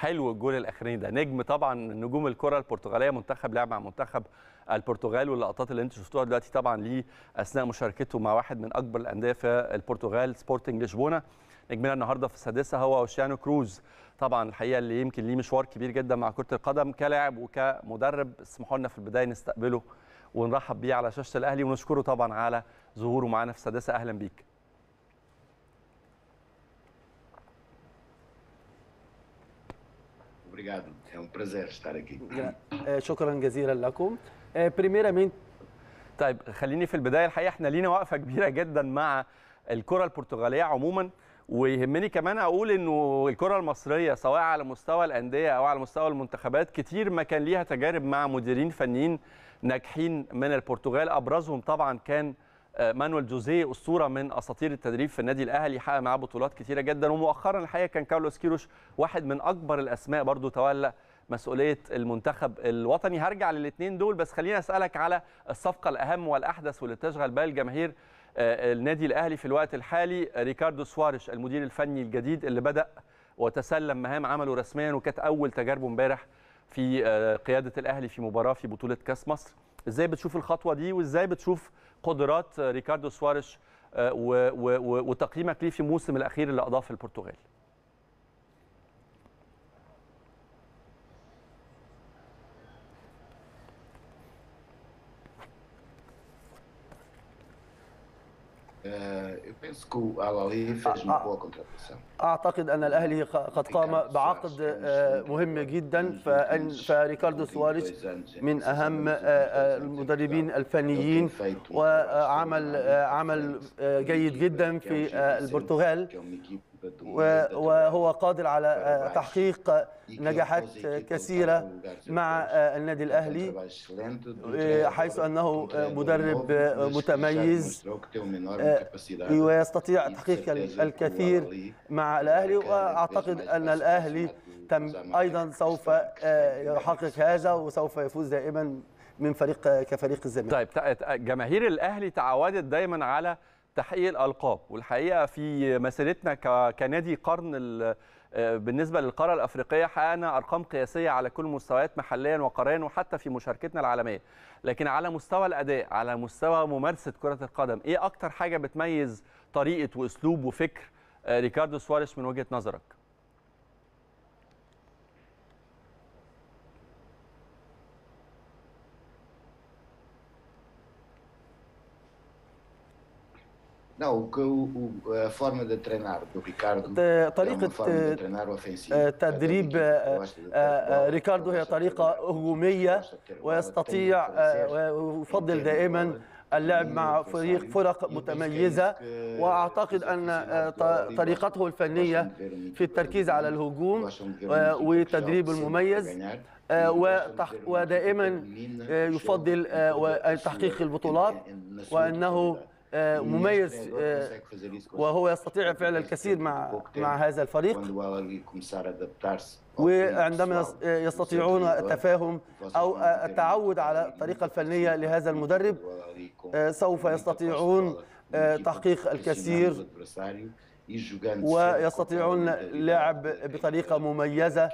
حلو الجول الاخراني ده نجم طبعا نجوم الكره البرتغاليه منتخب لعب مع منتخب البرتغال واللقطات اللي انتم شفتوها دلوقتي طبعا ليه اثناء مشاركته مع واحد من اكبر الانديه في البرتغال سبورتنج لشبونه نجمنا النهارده في السادسه هو اوشيانو كروز طبعا الحقيقه اللي يمكن ليه مشوار كبير جدا مع كره القدم كلاعب وكمدرب اسمحوا لنا في البدايه نستقبله ونرحب بيه على شاشه الاهلي ونشكره طبعا على ظهوره معانا في السادسه اهلا بيك Obrigado, é um prazer estar aqui. آه، شكرا جزيلا لكم آه، primeiramente طيب خليني في البدايه الحقيقه احنا لينا وقفه كبيره جدا مع الكره البرتغاليه عموما ويهمني كمان اقول انه الكره المصريه سواء على مستوى الانديه او على مستوى المنتخبات كتير ما كان ليها تجارب مع مديرين فنيين ناجحين من البرتغال ابرزهم طبعا كان آه، مانويل جوزيه اسطوره من اساطير التدريب في النادي الاهلي حقق معاه بطولات كتيره جدا ومؤخرا الحقيقه كان كارلوس كيروش واحد من اكبر الاسماء برضو تولى مسؤوليه المنتخب الوطني هرجع للاثنين دول بس خليني اسالك على الصفقه الاهم والاحدث واللي تشغل بال جماهير آه، النادي الاهلي في الوقت الحالي ريكاردو سواريش المدير الفني الجديد اللي بدا وتسلم مهام عمله رسميا وكانت اول تجاربه امبارح في آه، قياده الاهلي في مباراه في بطوله كاس مصر ازاي بتشوف الخطوه دي وازاي بتشوف قدرات آه، ريكاردو سواريش آه، و- و- و- وتقييمك ليه في الموسم الاخير اللي قضاه في البرتغال Eh, eu penso que o Al-Ali fez uma boa contratação. اعتقد ان الاهلي ق- قد قام بعقد آه، مهم جدا فأن فريكاردو سواريز من اهم آه، آه، المدربين الفنيين وعمل آه، عمل آه، جيد جدا في آه، البرتغال Que é uma equipa do و- وهو قادر على آه، تحقيق نجاحات كثيره مع آه، النادي الاهلي الاهلي حيث أنه مدرب متميز ويستطيع تحقيق الكثير مع الأهلي وأعتقد أن الأهلي تم أيضا سوف آه، يحقق هذا وسوف يفوز دائما من فريق آه، كفريق الزمالك طيب تع- تع- جماهير الاهلي تعودت دايما على تحقيق الالقاب والحقيقه في مسيرتنا ك- كنادي قرن ال- آه، بالنسبه للقاره الافريقيه حققنا ارقام قياسيه على كل المستويات محليا وقاريا وحتى في مشاركتنا العالميه لكن على مستوى الاداء على مستوى ممارسه كره القدم ايه اكتر حاجه بتميز طريقه واسلوب وفكر آه، ريكاردو سواريش من وجهه نظرك Não, o que o, o- a forma de treinar do Ricardo ت- é uma طريقة forma de آه، treinar ofensiva. آه، تدريب آه، Gosta de ter آه، bola, ريكاردو هي gosta de طريقة ter هجومية gosta de ter bola, ويستطيع tem prazer آه، ويفضل دائما اللعب مع فريق فرق متميزة وأعتقد أن آه، ط- طريقته الفنية في التركيز على الهجوم آه، وتدريب المميز آه، وتح- ودائما آه، يفضل آه، و- تحقيق البطولات وأنه آه، مميز آه، وهو يستطيع فعل الكثير مع مع هذا الفريق وعندما يس- يستطيعون التفاهم او التعود على الطريقه الفنيه لهذا المدرب آه، سوف يستطيعون آه، تحقيق الكثير ويستطيعون اللعب بطريقه مميزه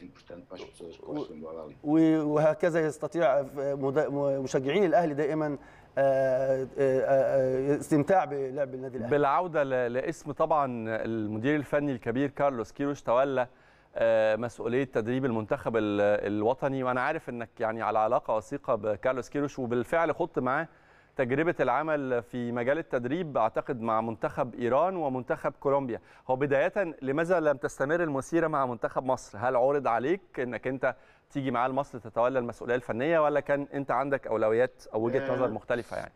و- وهكذا يستطيع مد- مشجعين الاهلي دائما آه، آه، آه، استمتاع بلعب النادي الاهلي بالعوده ل- لاسم طبعا المدير الفني الكبير كارلوس كيروش تولى آه، مسؤوليه تدريب المنتخب ال- الوطني وانا عارف انك يعني على علاقه وثيقه بكارلوس كيروش وبالفعل خضت معاه تجربه العمل في مجال التدريب اعتقد مع منتخب ايران ومنتخب كولومبيا هو بدايه لماذا لم تستمر المسيره مع منتخب مصر هل عرض عليك انك انت تيجي معاه لمصر تتولى المسؤوليه الفنيه ولا كان انت عندك اولويات او وجهه نظر مختلفه يعني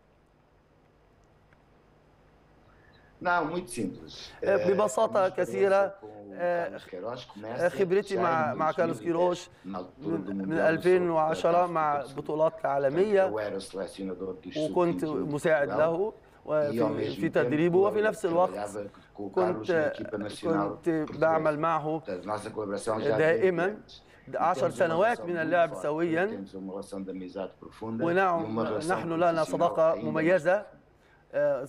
ببساطة كثيرة خبرتي مع مع كارلوس كيروش من من 2010 مع بطولات عالمية وكنت مساعد له وفي في تدريبه وفي نفس الوقت كنت كنت بعمل معه دائما عشر سنوات من اللعب سويا ونعم نحن لنا صداقة مميزة آه،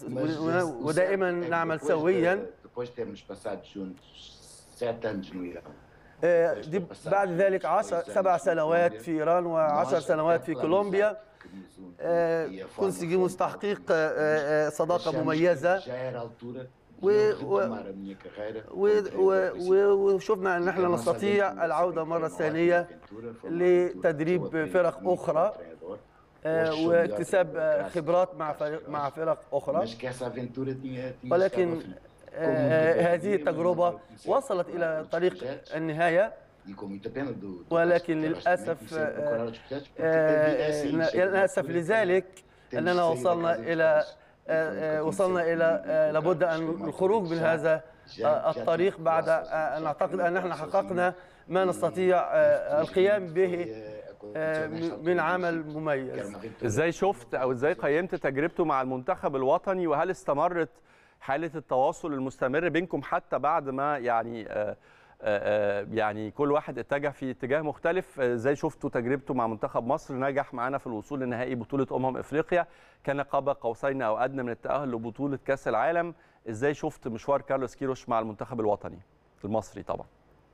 ودائما نعمل سويا Depois de termos passado juntos sete anos no Irão. آه، دي بعد ذلك عشر سبع سنوات في إيران وعشر سنوات في كولومبيا آه، conseguimos تحقيق آه، آه، صداقة مميزة و- و- و- و- و- وشفنا أن احنا نستطيع العودة مرة ثانية لتدريب فرق أخرى آه، واكتساب آه، خبرات مع فرق مع فرق أخرى ولكن آه، هذه التجربة وصلت إلى طريق النهاية ولكن للأسف آه، آه، للأسف لذلك أننا وصلنا إلى آه، آه، وصلنا إلى آه، لابد أن الخروج من هذا آه، الطريق بعد آه، أن أعتقد أن نحن حققنا ما نستطيع آه، القيام به آه، من عمل مميز ازاي شفت او ازاي قيمت تجربته مع المنتخب الوطني وهل استمرت حاله التواصل المستمر بينكم حتى بعد ما يعني آه، آه، آه، يعني كل واحد اتجه في اتجاه مختلف آه، ازاي شفتوا تجربته مع منتخب مصر نجح معانا في الوصول لنهائي بطوله امم افريقيا كان قاب قوسين او ادنى من التاهل لبطوله كاس العالم ازاي شفت مشوار كارلوس كيروش مع المنتخب الوطني المصري طبعا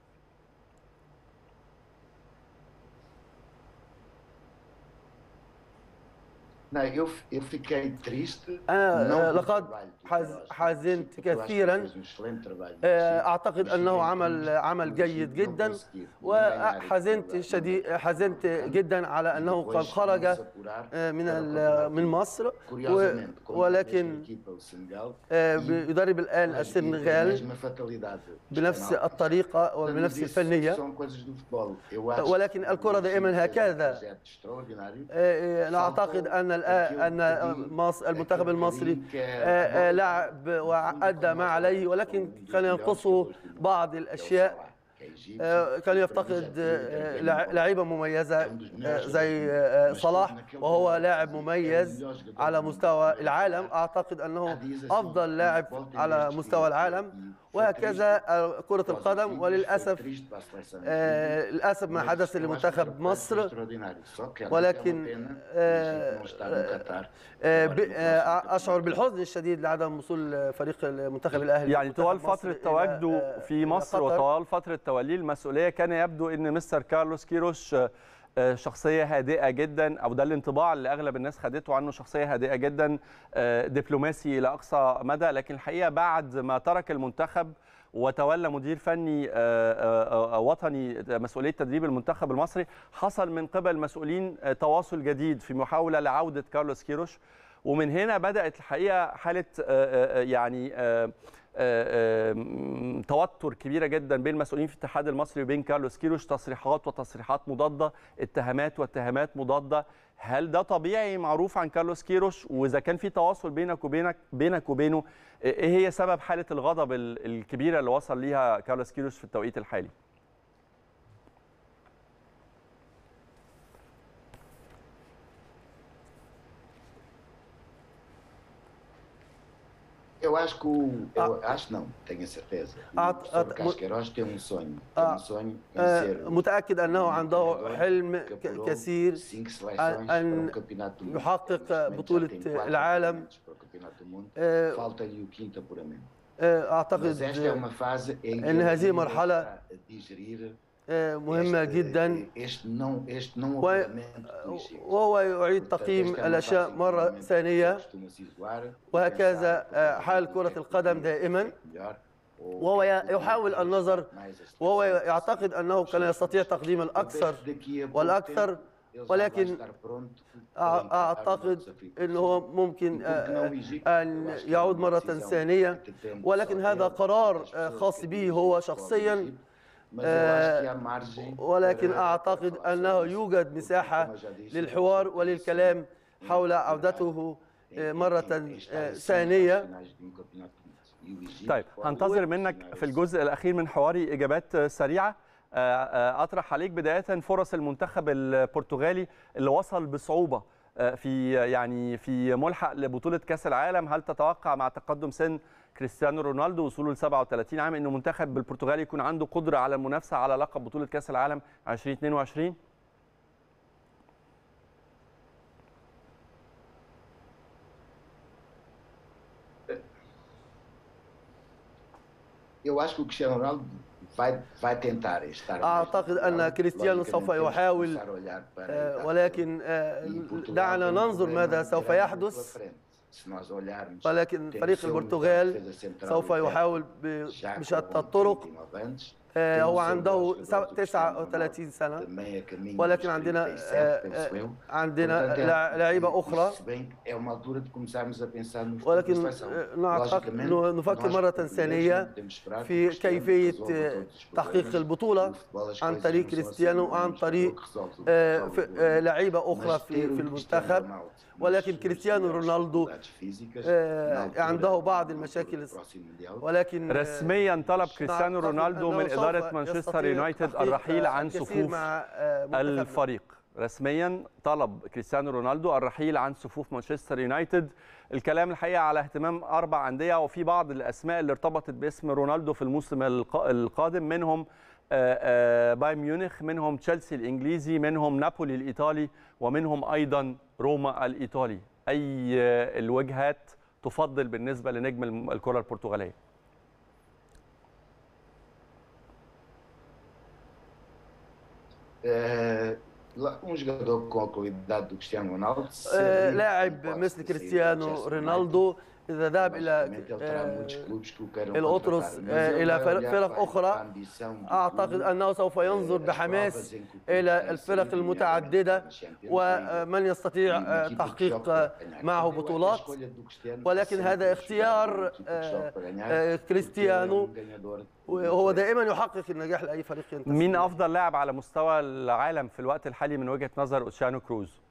Não, eu, eu fiquei triste. أنا não آه، pelo لقد trabalho que حز- faz, حزنت porque eu acho que كثيرا fez um excelente trabalho. آه، Sim. أعتقد Mas أنه fiquei عمل triste عمل porque جيد não جدا consegui ganhar وحزنت esse شديد trabalho. حزنت جدا على أنه قد Depois خرج fomos apurar آه، من para o ال- campeonato. من مصر و- Curiosamente, como ولكن a equipa, o Senegal, آه، e يدرب الآن com a السنغال mesma fatalidade. بنفس Isto é الطريقة Portanto, وبنفس isso الفنية são coisas do futebol. Eu acho ولكن que الكرة o دائما Chile fez um هكذا. projeto extraordinário. آه، أنا أعتقد أن الآن أن مصر المنتخب المصري آه، آه، لعب وأدى ما عليه ولكن كان ينقصه بعض الأشياء آه، كان يفتقد آه، لع- لعيبة مميزة آه، زي آه، صلاح وهو لاعب مميز على مستوى العالم أعتقد أنه أفضل لاعب على مستوى العالم وهكذا آه، كرة القدم وللأسف آه، للأسف ما حدث لمنتخب مصر ولكن آه، آه، ب- آه، أشعر بالحزن الشديد لعدم وصول فريق المنتخب الأهلي يعني طوال منتخب مصر فترة إلى- تواجده آه، في إلى مصر قطر. وطوال فترة توليه المسؤولية كان يبدو أن مستر كارلوس كيروش آه، آه، شخصية هادئة جدا أو ده الانطباع اللي أغلب الناس خدته عنه شخصية هادئة جدا آه، دبلوماسي إلى أقصى مدى لكن الحقيقة بعد ما ترك المنتخب وتولى مدير فني آه، آه، آه، وطني مسؤولية تدريب المنتخب المصري حصل من قبل مسؤولين آه، تواصل جديد في محاولة لعودة كارلوس كيروش ومن هنا بدأت الحقيقة حالة آه، آه، يعني آه، آه، آه، توتر كبيره جدا بين المسؤولين في الاتحاد المصري وبين كارلوس كيروش تصريحات وتصريحات مضاده اتهامات واتهامات مضاده هل ده طبيعي معروف عن كارلوس كيروش واذا كان في تواصل بينك وبينك بينك وبينه ايه هي سبب حاله الغضب ال- الكبيره اللي وصل ليها كارلوس كيروش في التوقيت الحالي Eu acho que o. Eu acho não, tenho a certeza. O Ah, professor ah, Casqueiroz tem um sonho. Tem Ah, um sonho em آه، ser. متأكد أنه عنده حلم que ك- apurou كثير cinco seleções أن para o Campeonato do Mundo. يحقق Neste momento já بطولة tem quatro العالم. apuramentos para o Campeonato do Mundo. آه، Falta-lhe o quinto apuramento. آه، Mas أعتقد esta é uma fase em que إن ele هذه ainda مرحلة está a digerir آه، مهمة este- جدا este não, este não و- apuramento do Chile. وهو يعيد Portanto, تقييم esta é uma الأشياء fase em que مرة normalmente ثانية costuma se isolar e وهكذا pensar آه، como حال é que كرة é القدم que دائما é melhor, ou وهو o que é que يحاول poderia النظر mais as وهو seleções. يعتقد أنه كان يستطيع تقديم الأكثر Daqui a pouco والأكثر tempo, ele já vai ولكن estar pronto para أع- encarar أعتقد o desafio. أنه هو ممكن Porque آه، não o Egito, أن eu acho que é يعود uma مرة decisão ثانية que tem ولكن só هذا dele, قرار das آه، pessoas خاص que به dizem هو que pode شخصيا Egito, mas eu acho que há margem ولكن para- أعتقد para falar أنه sobre isso. يوجد Porque, مساحة como eu já disse, للحوار eu وللكلام حول عودته آه، مرة آه، ثانية طيب هنتظر منك في الجزء الاخير من حواري اجابات سريعه آه، آه، اطرح عليك بدايه فرص المنتخب البرتغالي اللي وصل بصعوبه آه، في يعني في ملحق لبطوله كاس العالم هل تتوقع مع تقدم سن كريستيانو رونالدو وصوله ل 37 عام انه منتخب البرتغال يكون عنده قدره على المنافسه على لقب بطوله كاس العالم 2022 Eu acho que o Cristiano Ronaldo vai, vai tentar estar أعتقد أن كريستيانو سوف يحاول آه، ولكن آه، دعنا ننظر ماذا سوف يحدث ولكن فريق البرتغال سوف يحاول ب- بشتى الطرق آه، هو عنده سب- 39 سنة ولكن عندنا آه، آه، عندنا لع- لعيبة أخرى ولكن آه، نعتقد ن- نفكر مرة ثانية في كيفية آه، تحقيق البطولة عن طريق كريستيانو وعن طريق آه، ف- آه، لعيبة أخرى في في المنتخب ولكن كريستيانو رونالدو آه، عنده بعض المشاكل ولكن آه، رسميا طلب كريستيانو نعتقد رونالدو أنه من سوف اداره مانشستر يستطيع يونايتد تحقيق الرحيل عن الكثير صفوف مع آه، منتخبنا. الفريق رسميا طلب كريستيانو رونالدو الرحيل عن صفوف مانشستر يونايتد الكلام الحقيقه على اهتمام اربع انديه وفي بعض الاسماء اللي ارتبطت باسم رونالدو في الموسم الق- القادم منهم آه، آه، بايرن ميونخ منهم تشيلسي الانجليزي منهم نابولي الايطالي ومنهم ايضا روما الايطالي اي آه، الوجهات تفضل بالنسبه لنجم الم- الكره البرتغاليه um jogador com a qualidade do Cristiano Ronaldo آه، se- لاعب pode مثل sair do كريستيانو Manchester رونالدو إذا ذهب United. إلى Basicamente, ele terá muitos آه، clubes que o queiram الأطرس contratar. Mas آه، ele إلى vai فرق olhar فرق para a أخرى ambição do أعتقد clube, أنه سوف ينظر as بحماس provas em que o clube إلى tem الفرق sido, المتعددة nomeadamente na Champions League. ومن يستطيع E uma آه، equipa que تحقيق joga para ganhar. معه Portanto, eu acho que a بطولات escolha do Cristiano ولكن vai هذا sempre اختيار jogar numa equipa que آه، joga para ganhar, آه، porque ele é كريستيانو um ganhador وهو دائما يحقق النجاح لأي فريق ينتسب مين إليه. افضل لاعب على مستوى العالم في الوقت الحالي من وجهه نظر اوشانو كروز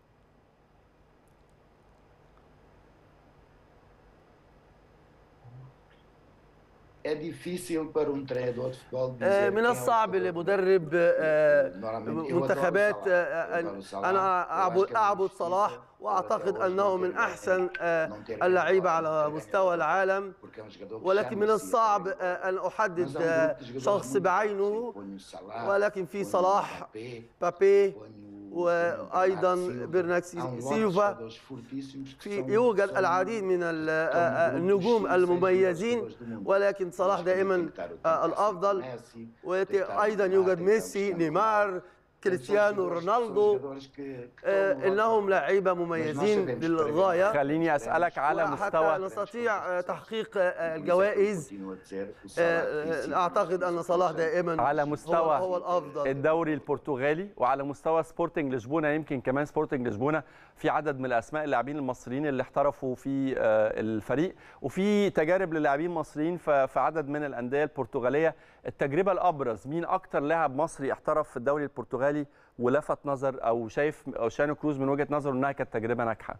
É difícil para um treinador de futebol dizer آه، quem من é o الصعب jogador. لمدرب آه، Normalmente, eu adoro منتخبات Salah. آه، Eu أن adoro Salah. أنا Eu acho أعبد que é أعبد muito صلاح difícil وأعتقد até hoje أنه não من ter أحسن ganho- آه، não ter اللعيبة ganhado على ganhador, مستوى العالم porque é um jogador que ولكن já من merecia الصعب ter ganhado. آه، أن Mas há um أحدد grupo آه، de jogadores شخص muito بعينه fortes. Ponho o Salah, ولكن في ponho o صلاح Mbappé, بابي ponho o وأيضا Bernardo Silva. برناك Há um lote de سيلفا jogadores fortíssimos que في são- يوجد são- العديد من ال- آه، são آه، grupos النجوم cinco, seis المميزين jogadores do mundo. ولكن صلاح Mas دائما tem que estar o آه، Messi, الأفضل Messi, tem que estar وأيضا Neymar, يوجد tem que estar ميسي Cristiano نيمار Ronaldo. كريستيانو São jogadores- são رونالدو jogadores que- que آه، estão no إنهم alto. لعيبة مميزين للغاية خليني اسالك على وحتى مستوى نستطيع آه، تحقيق آه، Por isso é que eu الجوائز continuo a dizer, o Salah آه، tem sido أعتقد أن صلاح دائما على هو, مستوى هو الأفضل الدوري البرتغالي وعلى مستوى سبورتنج لشبونه يمكن كمان سبورتنج لشبونه في عدد من الاسماء اللاعبين المصريين اللي احترفوا في آه، الفريق وفي تجارب للاعبين مصريين ف- في عدد من الانديه البرتغاليه التجربه الابرز مين اكتر لاعب مصري احترف في الدوري البرتغالي ولفت نظر او شايف اوشانو كروز من وجهه نظره انها كانت تجربه ناجحه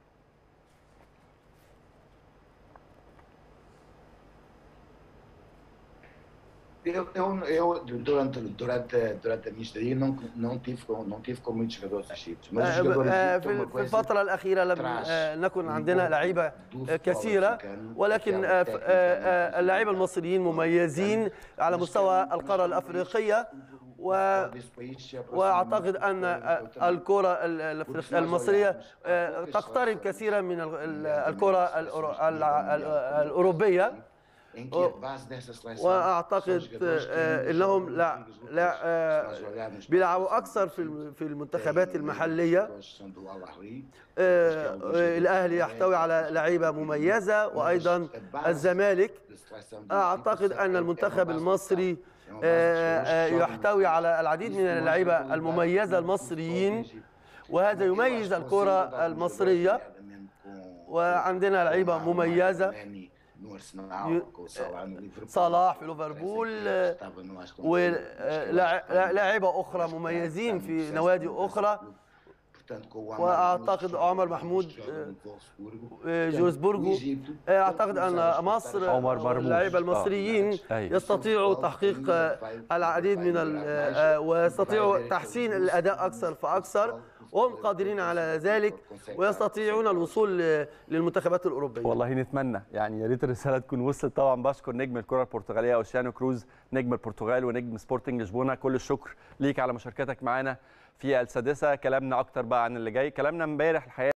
Eu, eu, eu durante, durante, durante a minha estadia não, não, tive com, não tive com muitos jogadores egípcios, mas os آه، jogadores آه، egípcios têm في uma في coisa الفترة الأخيرة لم traz آه، نكن um عندنا pouco لعيبة do آه، futebol كثيرة africano, ولكن aquela آه، ف- técnica آه، muito آه، اللعيبة específica المصريين do مميزين على mas مستوى que- القارة mas que الأفريقية و desse país se aproxima واعتقد muito ان do futebol europeu também. الكره ال- الأفريق- المصريه آه، تقترب كثيرا من ال- ال- الكره الأورو- الع- ال- الاوروبيه em que a base dessa seleção واعتقد são jogadores que آه، não انهم jogam لا nos لا outros. آه، Se nós olharmos para بيلعبوا a اكثر seleção في do الم- في Tem المنتخبات المحليه jogadores que são do Al Ahly, آه، آه، الاهلي يحتوي على لعيبه مميزه وايضا الزمالك da seleção do اعتقد Egito, ان é- é uma المنتخب base المصري é uma base de آه، jogadores آه، que jogam يحتوي على العديد Isso من mostra a اللعيبه qualidade المميزه do futebol المصريين do Egito. وهذا Eu acho يميز que الكره consigo dar um المصريه jogador, nomeadamente com- وعندنا com لعيبه Omar مميزه Mamani no Arsenal, ي- com o Salah no Liverpool, صلاح في que ليفربول estava no Aston Villa, mas que eu acho que tem- ولاعيبه اخرى acho que مميزين tem في sucesso نوادي nesse اخرى clube. Portanto, com o Amar وأعتقد Mahmoud, عمر que محمود، joga no Wolfsburgo. آه، Portanto, جوزبورغو o Egito tem اعتقد que começar ان a مصر respeitar عمر مرموش. واللاعيبه آه. المصريين أيوة. يستطيعوا تحقيق آه، العديد من ال- آه، ويستطيعوا تحسين الاداء اكثر فاكثر وهم قادرين على ذلك ويستطيعون الوصول ل- للمنتخبات الاوروبيه والله نتمنى يعني يا ريت الرساله تكون وصلت طبعا بشكر نجم الكره البرتغاليه اوشيانو كروز نجم البرتغال ونجم سبورتنج لشبونه كل الشكر ليك على مشاركتك معانا في السادسه كلامنا اكتر بقى عن اللي جاي كلامنا امبارح الحقيقه